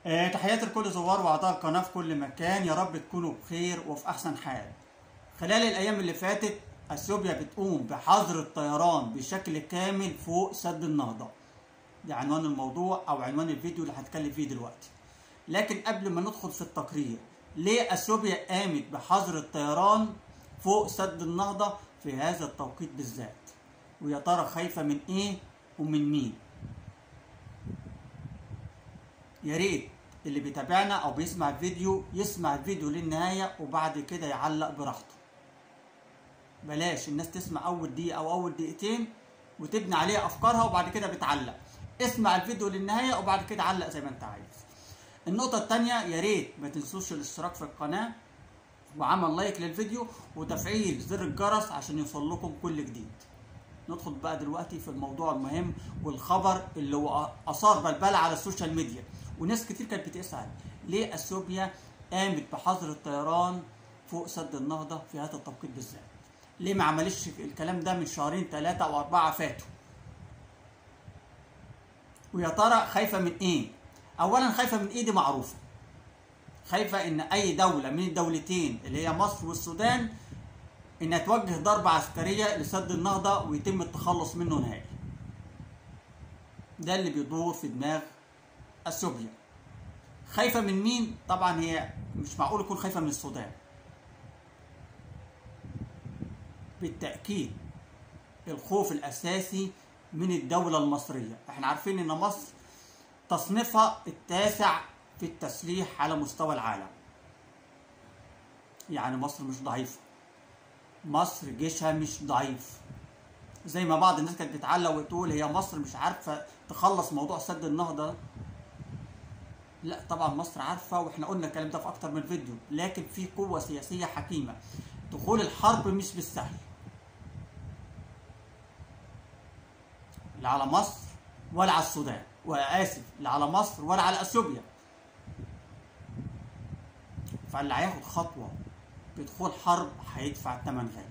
آه، تحياتي لكل زوار واعضاء القناه في كل مكان يا رب تكونوا بخير وفي احسن حال خلال الايام اللي فاتت اثيوبيا بتقوم بحظر الطيران بشكل كامل فوق سد النهضه ده عنوان الموضوع او عنوان الفيديو اللي هتكلم فيه دلوقتي لكن قبل ما ندخل في التقرير ليه اثيوبيا قامت بحظر الطيران فوق سد النهضه في هذا التوقيت بالذات ويا ترى خايفه من ايه ومن مين يا ريت اللي بيتابعنا او بيسمع الفيديو يسمع الفيديو للنهايه وبعد كده يعلق براحته بلاش الناس تسمع اول دقيقه او اول دقيقتين وتبني عليها افكارها وبعد كده بتعلق اسمع الفيديو للنهايه وبعد كده علق زي ما انت عايز النقطه الثانيه يا ريت ما تنسوش الاشتراك في القناه وعمل لايك للفيديو وتفعيل زر الجرس عشان يوصل لكم كل جديد ندخل بقى دلوقتي في الموضوع المهم والخبر اللي هو اثار بلبله على السوشيال ميديا وناس كتير كانت بتسال ليه اثيوبيا قامت بحظر الطيران فوق سد النهضه في هذا التوقيت بالذات ليه ما عملش الكلام ده من شهرين ثلاثه او اربعه فاتوا ويا ترى خايفه من ايه اولا خايفه من ايه دي معروفه خايفه ان اي دوله من الدولتين اللي هي مصر والسودان انها توجه ضربه عسكريه لسد النهضه ويتم التخلص منه نهائي ده اللي بيدور في دماغ اثيوبيا خايفه من مين طبعا هي مش معقول يكون خايفه من السودان بالتاكيد الخوف الاساسي من الدوله المصريه احنا عارفين ان مصر تصنيفها التاسع في التسليح على مستوى العالم يعني مصر مش ضعيفه مصر جيشها مش ضعيف زي ما بعض الناس كانت بتعلق وتقول هي مصر مش عارفه تخلص موضوع سد النهضه لا طبعا مصر عارفه واحنا قلنا الكلام ده في اكتر من فيديو لكن في قوه سياسيه حكيمه دخول الحرب مش بالسهل لا على مصر ولا على السودان واسف لا على مصر ولا على اثيوبيا فاللي هياخد خطوه بدخول حرب هيدفع الثمن غالي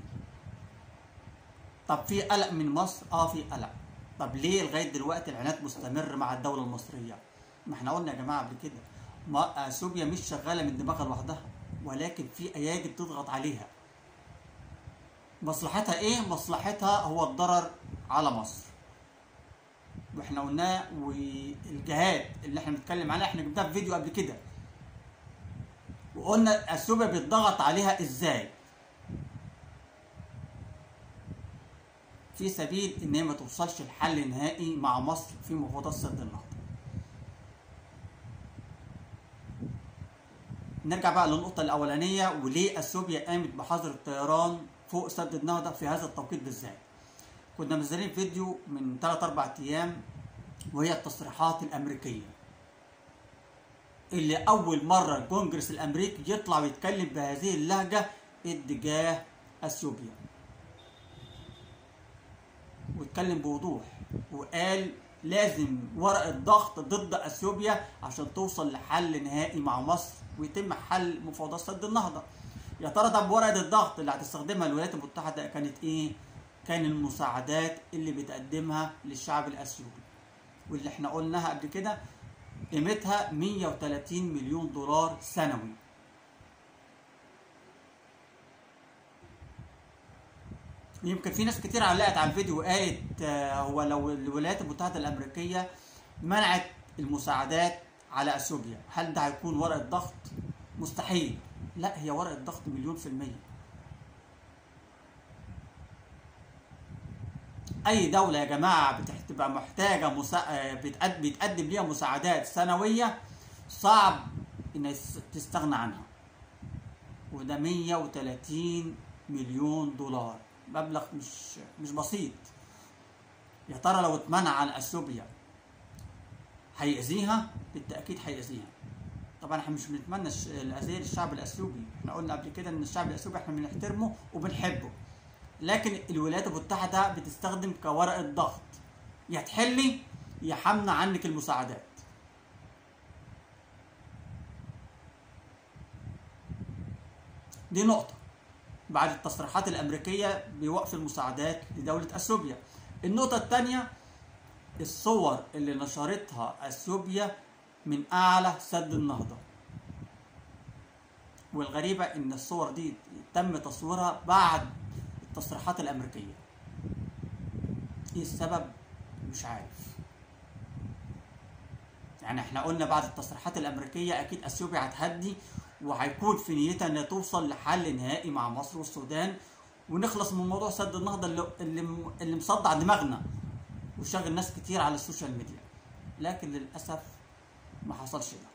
طب في قلق من مصر اه في قلق طب ليه لغايه دلوقتي العناد مستمر مع الدوله المصريه ما احنا قلنا يا جماعه قبل كده ما اثيوبيا مش شغاله من دماغها لوحدها ولكن في ايادي بتضغط عليها مصلحتها ايه مصلحتها هو الضرر على مصر واحنا قلناه والجهات اللي احنا بنتكلم عليها احنا جبناها في فيديو قبل كده وقلنا اثيوبيا بيتضغط عليها ازاي في سبيل ان هي ما توصلش لحل نهائي مع مصر في مفاوضات سد النهضه نرجع بقى للنقطة الأولانية وليه أثيوبيا قامت بحظر الطيران فوق سد النهضة في هذا التوقيت بالذات. كنا منزلين فيديو من 3 4 أيام وهي التصريحات الأمريكية. اللي أول مرة الكونجرس الأمريكي يطلع ويتكلم بهذه اللهجة اتجاه أثيوبيا. واتكلم بوضوح وقال لازم ورقة ضغط ضد اثيوبيا عشان توصل لحل نهائي مع مصر ويتم حل مفاوضات سد النهضة. يا ترى طب ورقة الضغط اللي هتستخدمها الولايات المتحدة كانت ايه؟ كان المساعدات اللي بتقدمها للشعب الاثيوبي. واللي احنا قلناها قبل كده قيمتها 130 مليون دولار سنوي. يمكن في ناس كتير علقت على الفيديو وقالت هو لو الولايات المتحده الامريكيه منعت المساعدات على اثيوبيا هل ده هيكون ورقه ضغط؟ مستحيل لا هي ورقه ضغط مليون في الميه اي دوله يا جماعه بتبقى محتاجه مسا... بتقدم ليها مساعدات سنويه صعب ان تستغنى عنها وده 130 مليون دولار مبلغ مش مش بسيط يا ترى لو اتمنع عن اثيوبيا هيأذيها بالتأكيد هيأذيها طبعا احنا مش بنتمنى الأذية للشعب الأثيوبي احنا قلنا قبل كده ان الشعب الأثيوبي احنا بنحترمه وبنحبه لكن الولايات المتحدة بتستخدم كورقة ضغط يا تحلي يا حمنا عنك المساعدات دي نقطة بعد التصريحات الأمريكية بوقف المساعدات لدولة أثيوبيا النقطة الثانية الصور اللي نشرتها أثيوبيا من اعلى سد النهضه والغريبه ان الصور دي تم تصويرها بعد التصريحات الامريكيه ايه السبب مش عارف يعني احنا قلنا بعد التصريحات الامريكيه اكيد اثيوبيا هتهدي وهيكون في نيتها انها توصل لحل نهائي مع مصر والسودان ونخلص من موضوع سد النهضه اللي اللي, اللي مصدع دماغنا وشغل ناس كتير على السوشيال ميديا لكن للاسف ما حصلش ده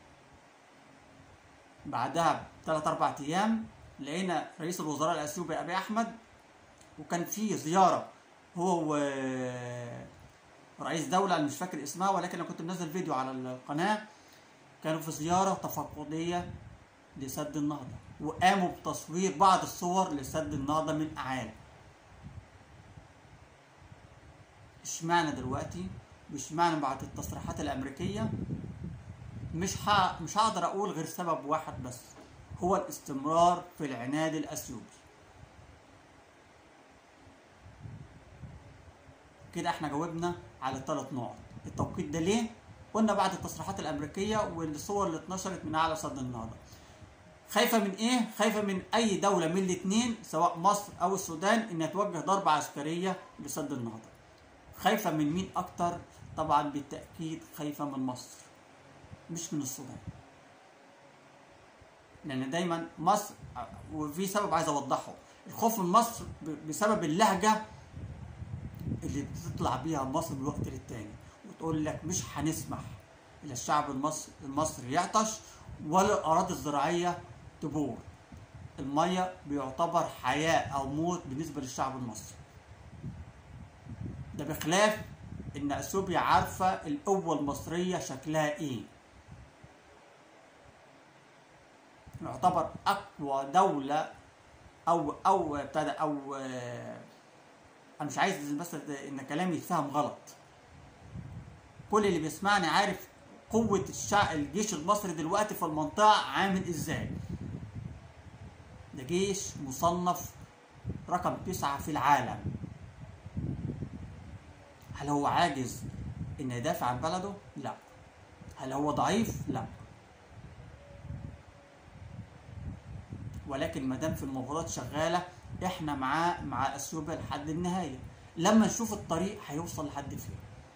بعدها بثلاث اربع ايام لقينا رئيس الوزراء الاثيوبي ابي احمد وكان في زياره هو و رئيس دولة أنا مش فاكر اسمها ولكن أنا كنت منزل فيديو على القناة كانوا في زيارة تفقدية لسد النهضة وقاموا بتصوير بعض الصور لسد النهضة من أعالي اشمعنى دلوقتي واشمعنى بعد التصريحات الأمريكية مش ح... مش هقدر أقول غير سبب واحد بس هو الاستمرار في العناد الأثيوبي كده احنا جاوبنا على الثلاث نقط التوقيت ده ليه قلنا بعد التصريحات الامريكيه والصور اللي اتنشرت من اعلى سد النهضه خايفه من ايه خايفه من اي دوله من الاثنين سواء مصر او السودان انها توجه ضربه عسكريه لسد النهضه خايفه من مين اكتر طبعا بالتاكيد خايفه من مصر مش من السودان لان دايما مصر وفي سبب عايز اوضحه الخوف من مصر بسبب اللهجه اللي بتطلع بيها مصر من وقت للتاني وتقول لك مش هنسمح الى الشعب المصري المصري يعطش ولا الاراضي الزراعيه تبور الميه بيعتبر حياه او موت بالنسبه للشعب المصري ده بخلاف ان اثيوبيا عارفه القوه المصريه شكلها ايه يعتبر اقوى دوله او او ابتدى او انا مش عايز بس ان كلامي يتفهم غلط كل اللي بيسمعني عارف قوة الشع... الجيش المصري دلوقتي في المنطقة عامل ازاي ده جيش مصنف رقم تسعة في العالم هل هو عاجز ان يدافع عن بلده؟ لا هل هو ضعيف؟ لا ولكن ما دام في المفاوضات شغاله احنا معاه مع اثيوبيا لحد النهايه لما نشوف الطريق هيوصل لحد فين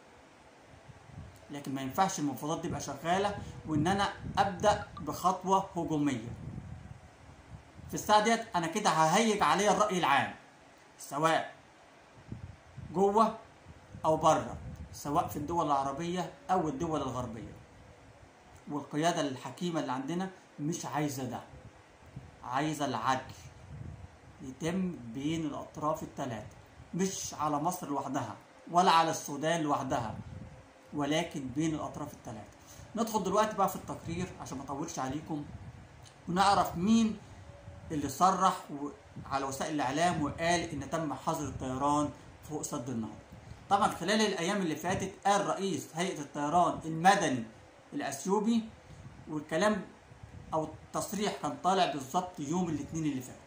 لكن ما ينفعش المفاوضات تبقى شغاله وان انا ابدا بخطوه هجوميه في الساعه ديت انا كده ههيج عليا الراي العام سواء جوه او بره سواء في الدول العربيه او الدول الغربيه والقياده الحكيمه اللي عندنا مش عايزه ده عايزه العدل يتم بين الاطراف الثلاثه مش على مصر لوحدها ولا على السودان لوحدها ولكن بين الاطراف الثلاثه ندخل دلوقتي بقى في التقرير عشان ما اطولش عليكم ونعرف مين اللي صرح على وسائل الاعلام وقال ان تم حظر الطيران فوق سد النهضه طبعا خلال الايام اللي فاتت قال رئيس هيئه الطيران المدني الاثيوبي والكلام او التصريح كان طالع بالظبط يوم الاثنين اللي فات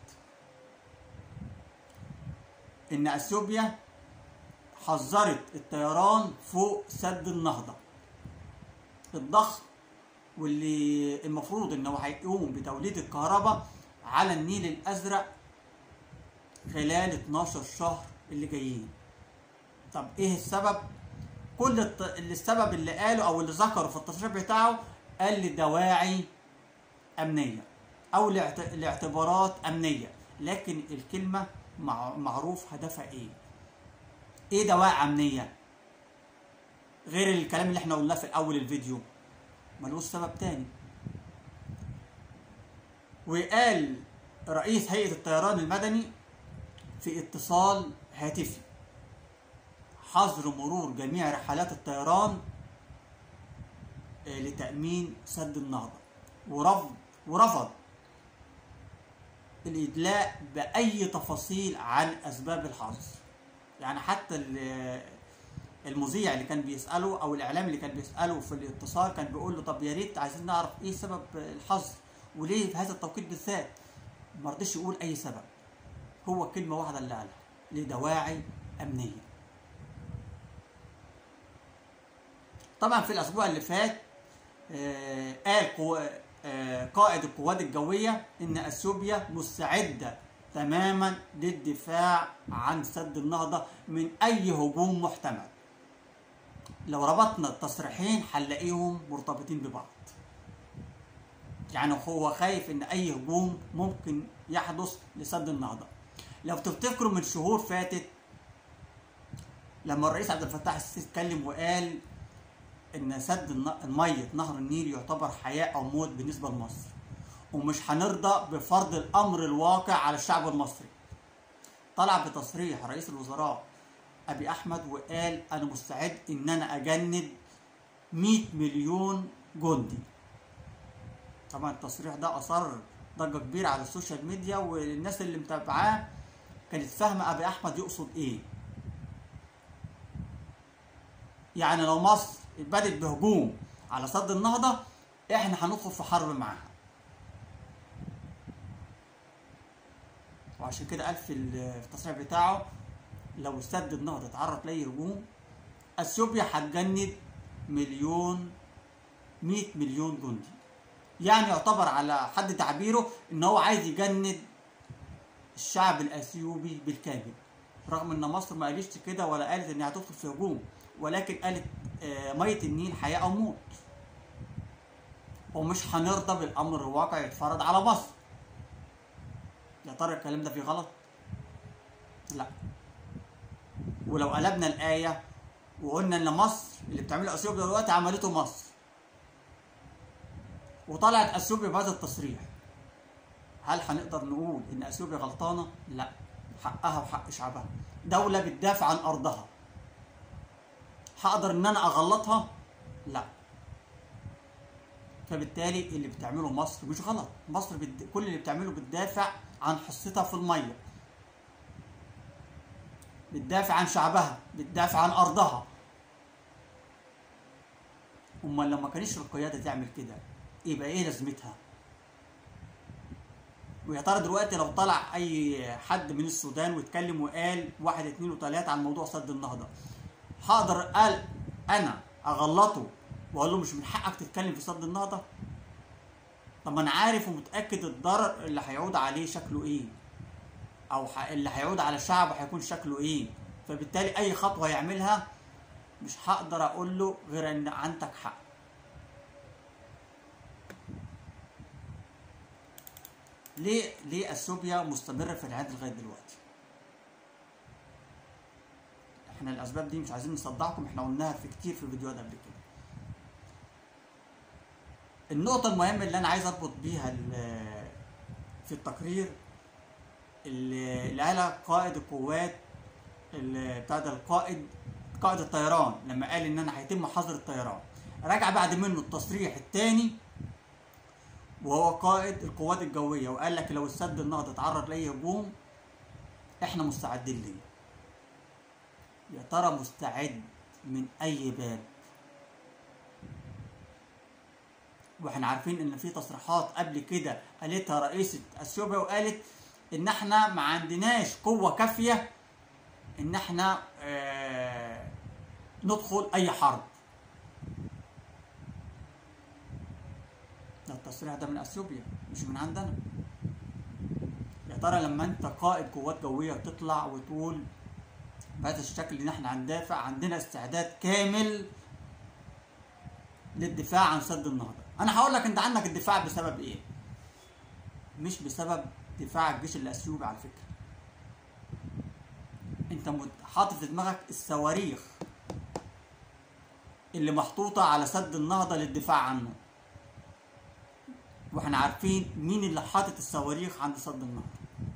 ان اثيوبيا حذرت الطيران فوق سد النهضه الضخم واللي المفروض انه هيقوم بتوليد الكهرباء على النيل الازرق خلال 12 شهر اللي جايين طب ايه السبب كل الت... اللي السبب اللي قاله او اللي ذكره في التصريح بتاعه قال لدواعي امنيه او لاعت... لاعتبارات امنيه لكن الكلمه مع... معروف هدفها ايه ايه دواعي امنيه غير الكلام اللي احنا قلناه في اول الفيديو ملوش سبب تاني وقال رئيس هيئه الطيران المدني في اتصال هاتفي حظر مرور جميع رحلات الطيران لتأمين سد النهضة ورفض ورفض الإدلاء بأي تفاصيل عن أسباب الحظر يعني حتى المذيع اللي كان بيسأله أو الإعلام اللي كان بيسأله في الاتصال كان بيقول له طب يا ريت عايزين نعرف إيه سبب الحظر وليه في هذا التوقيت بالذات ما رضيش يقول أي سبب هو كلمة واحدة اللي قالها لدواعي أمنية طبعا في الاسبوع اللي فات آه، قال قو... آه، قائد القوات الجوية إن أثيوبيا مستعدة تماما للدفاع عن سد النهضة من أي هجوم محتمل لو ربطنا التصريحين هنلاقيهم مرتبطين ببعض يعني هو خايف ان اي هجوم ممكن يحدث لسد النهضه لو تفتكروا من شهور فاتت لما الرئيس عبد الفتاح السيسي اتكلم وقال ان سد الن- ميه نهر النيل يعتبر حياه او موت بالنسبه لمصر ومش هنرضى بفرض الامر الواقع على الشعب المصري طلع بتصريح رئيس الوزراء ابي احمد وقال انا مستعد ان انا اجند 100 مليون جندي طبعا التصريح ده اثار ضجه كبيره على السوشيال ميديا والناس اللي متابعاه كانت فاهمه ابي احمد يقصد ايه يعني لو مصر بدت بهجوم على سد النهضه احنا هندخل في حرب معاها وعشان كده قال في ال- في التصريح بتاعه لو سد النهضه اتعرض لاي هجوم اثيوبيا هتجند مليون 100 مليون جندي يعني يعتبر على حد تعبيره ان هو عايز يجند الشعب الاثيوبي بالكامل رغم ان مصر ما قالتش كده ولا قالت انها هتدخل في هجوم ولكن قالت آه، ميه النيل حياه او موت ومش هنرضى بالامر الواقع يتفرض على مصر يا ترى الكلام ده فيه غلط لا ولو قلبنا الايه وقلنا ان مصر اللي بتعمله اثيوبيا دلوقتي عملته مصر وطلعت اثيوبيا بهذا التصريح هل هنقدر نقول ان اثيوبيا غلطانه؟ لا حقها وحق شعبها دوله بتدافع عن ارضها هقدر ان انا اغلطها؟ لا فبالتالي اللي بتعمله مصر مش غلط مصر بت... كل اللي بتعمله بتدافع عن حصتها في الميه بتدافع عن شعبها بتدافع عن ارضها امال لو ما كانش القياده تعمل كده يبقى ايه لازمتها ويا ترى دلوقتي لو طلع اي حد من السودان واتكلم وقال واحد اتنين وتلاته عن موضوع سد النهضه هقدر قال انا اغلطه واقول له مش من حقك تتكلم في سد النهضه طب ما انا عارف ومتاكد الضرر اللي هيعود عليه شكله ايه او ح- اللي هيعود على الشعب هيكون شكله ايه فبالتالي اي خطوه يعملها مش هقدر اقول له غير ان عندك حق ليه ليه اثيوبيا مستمره في العهد لغايه دلوقتي احنا الاسباب دي مش عايزين نصدعكم احنا قلناها في كتير في فيديوهات قبل كده النقطة المهمة اللي أنا عايز أربط بيها ال- في التقرير اللي اللي قالها قائد القوات اللي بتاع ده القائد قائد الطيران لما قال إن أنا هيتم حظر الطيران رجع بعد منه التصريح الثاني وهو قائد القوات الجوية وقال لك لو السد النهضة اتعرض لأي هجوم إحنا مستعدين ليه يا ترى مستعد من أي باب واحنا عارفين ان في تصريحات قبل كده قالتها رئيسة اثيوبيا وقالت ان احنا ما عندناش قوة كافية ان احنا آه ندخل اي حرب ده التصريح ده من اثيوبيا مش من عندنا يا ترى لما انت قائد قوات جوية تطلع وتقول بهذا الشكل ان احنا هندافع عندنا استعداد كامل للدفاع عن سد النهضه انا هقول لك انت عندك الدفاع بسبب ايه مش بسبب دفاع الجيش الاثيوبي على فكره انت مت- حاطط في دماغك الصواريخ اللي محطوطه على سد النهضه للدفاع عنه واحنا عارفين مين اللي حاطط الصواريخ عند سد النهضه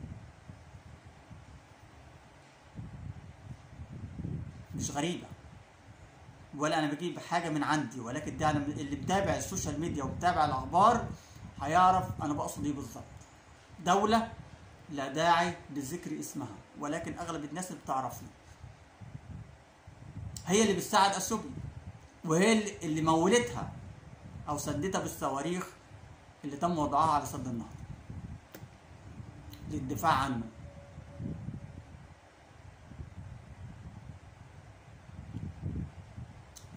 مش غريبه ولا انا بجيب حاجه من عندي ولكن ده انا اللي متابع السوشيال ميديا ومتابع الاخبار هيعرف انا بقصد ايه بالظبط دوله لا داعي لذكر اسمها ولكن اغلب الناس اللي بتعرفني هي اللي بتساعد اثيوبيا وهي اللي- اللي مولتها او سدتها بالصواريخ اللي تم وضعها على سد النهر للدفاع عنه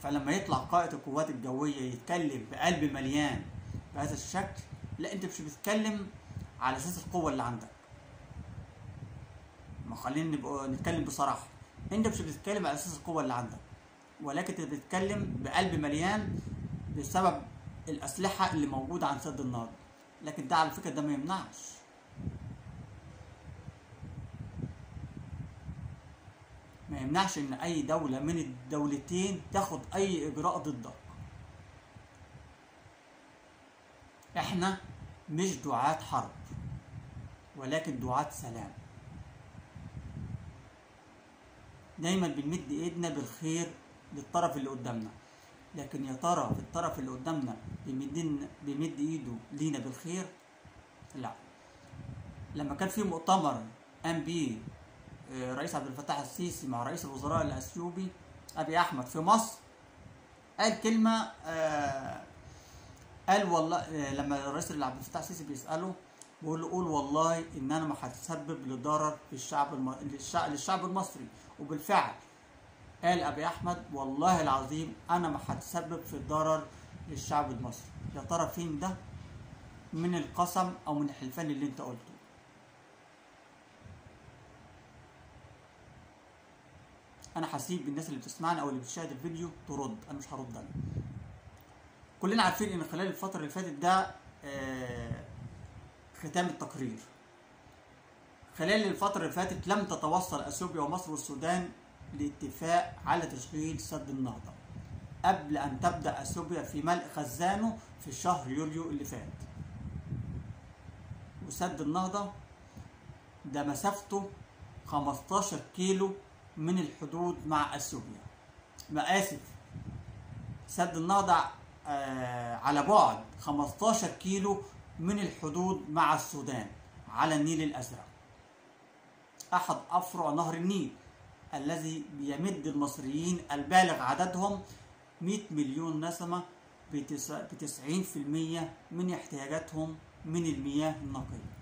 فلما يطلع قائد القوات الجوية يتكلم بقلب مليان بهذا الشكل لا انت مش بتتكلم على اساس القوة اللي عندك ما خلينا نبقى نتكلم بصراحة انت مش بتتكلم على اساس القوة اللي عندك ولكن انت بتتكلم بقلب مليان بسبب الأسلحة اللي موجودة عن سد النهضة لكن ده على فكرة ده ما يمنعش ما يمنعش ان اي دولة من الدولتين تاخد اي اجراء ضدك احنا مش دعاة حرب ولكن دعاة سلام دايما بنمد ايدنا بالخير للطرف اللي قدامنا لكن يا ترى في الطرف اللي قدامنا بيمد بيمد ايده لينا بالخير لا لما كان في مؤتمر قام بيه رئيس عبد الفتاح السيسي مع رئيس الوزراء الاثيوبي ابي احمد في مصر قال كلمه آه قال والله آه لما الرئيس عبد الفتاح السيسي بيساله بيقول له قول والله ان انا ما هتسبب لضرر في الشعب الم... للشعب... للشعب المصري وبالفعل قال ابي احمد والله العظيم انا ما هتسبب في ضرر للشعب المصري يا ترى فين ده من القسم او من الحلفان اللي انت قلته انا هسيب الناس اللي بتسمعنا او اللي بتشاهد الفيديو ترد انا مش هرد انا كلنا عارفين ان خلال الفتره اللي فاتت ده آه ختام التقرير خلال الفتره اللي فاتت لم تتوصل اثيوبيا ومصر والسودان لاتفاق على تشغيل سد النهضه قبل ان تبدا اثيوبيا في ملء خزانه في شهر يوليو اللي فات وسد النهضه ده مسافته 15 كيلو من الحدود مع اثيوبيا ما اسف سد النهضه آه على بعد 15 كيلو من الحدود مع السودان على النيل الازرق احد افرع نهر النيل الذي بيمد المصريين البالغ عددهم 100 مليون نسمه ب 90% من احتياجاتهم من المياه النقيه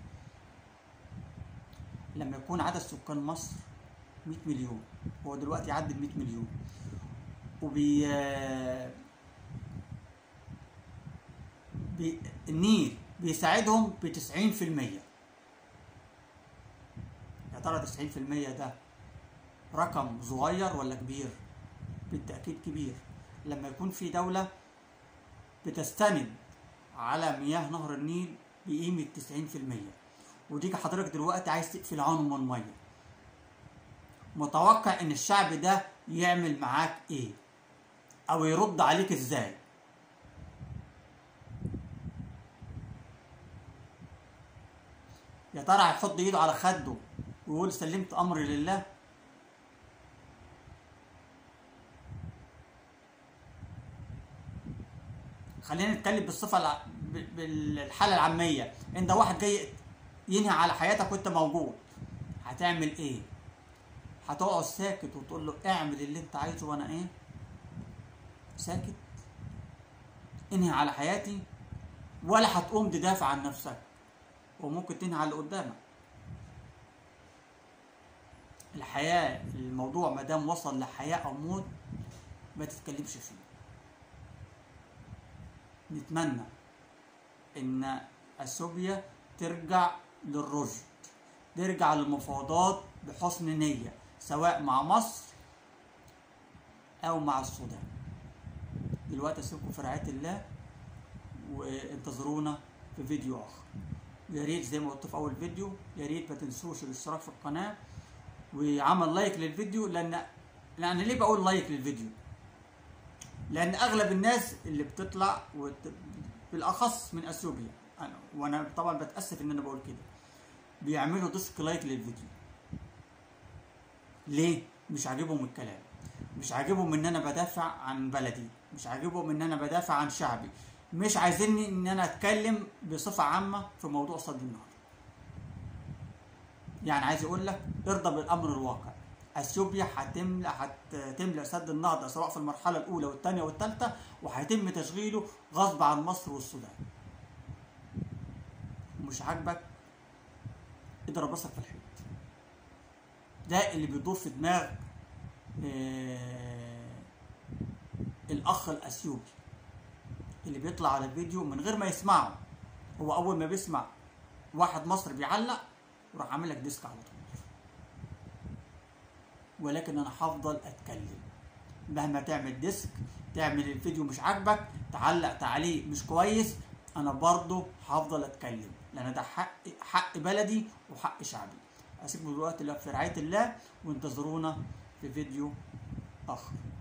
لما يكون عدد سكان مصر 100 مليون هو دلوقتي يعدي ال 100 مليون وبي بي... النيل بيساعدهم ب 90% يا ترى 90% ده رقم صغير ولا كبير؟ بالتأكيد كبير لما يكون في دولة بتستند على مياه نهر النيل بقيمة 90% وتيجي حضرتك دلوقتي عايز تقفل عنهم من المية متوقع ان الشعب ده يعمل معاك ايه او يرد عليك ازاي يا ترى هيحط ايده على خده ويقول سلمت امري لله خلينا نتكلم بالصفه الع... بالحاله العاميه انت واحد جاي ينهي على حياتك وانت موجود هتعمل ايه هتقعد ساكت وتقول له اعمل اللي انت عايزه وانا ايه ساكت انهي على حياتي ولا هتقوم تدافع عن نفسك وممكن تنهي على اللي قدامك الحياة الموضوع ما دام وصل لحياة أو موت ما تتكلمش فيه نتمنى إن أثيوبيا ترجع للرشد ترجع للمفاوضات بحسن نية سواء مع مصر أو مع السودان دلوقتي أسيبكم في رعاية الله وانتظرونا في فيديو آخر يا ريت زي ما قلت في أول فيديو يا ريت ما تنسوش الاشتراك في القناة وعمل لايك للفيديو لأن لأن ليه بقول لايك للفيديو؟ لأن أغلب الناس اللي بتطلع وت... بالأخص من أثيوبيا أنا وأنا طبعا بتأسف إن أنا بقول كده بيعملوا ديسك لايك للفيديو ليه مش عاجبهم الكلام مش عاجبهم ان انا بدافع عن بلدي مش عاجبهم ان انا بدافع عن شعبي مش عايزيني ان انا اتكلم بصفه عامه في موضوع صد النهر يعني عايز اقول لك ارضى بالامر الواقع اثيوبيا هتملى هتملى سد النهضه سواء في المرحله الاولى والثانيه والثالثه وهيتم تشغيله غصب عن مصر والسودان مش عاجبك اضرب راسك في الحيط ده اللي بيدور في دماغ الاخ الاثيوبي اللي بيطلع على الفيديو من غير ما يسمعه هو اول ما بيسمع واحد مصري بيعلق يروح عامل لك ديسك على طول ولكن انا هفضل اتكلم مهما تعمل ديسك تعمل الفيديو مش عاجبك تعلق تعليق مش كويس انا برضه هفضل اتكلم لان ده حق حق بلدي وحق شعبي اسيبكم دلوقتي في رعايه الله وانتظرونا في فيديو اخر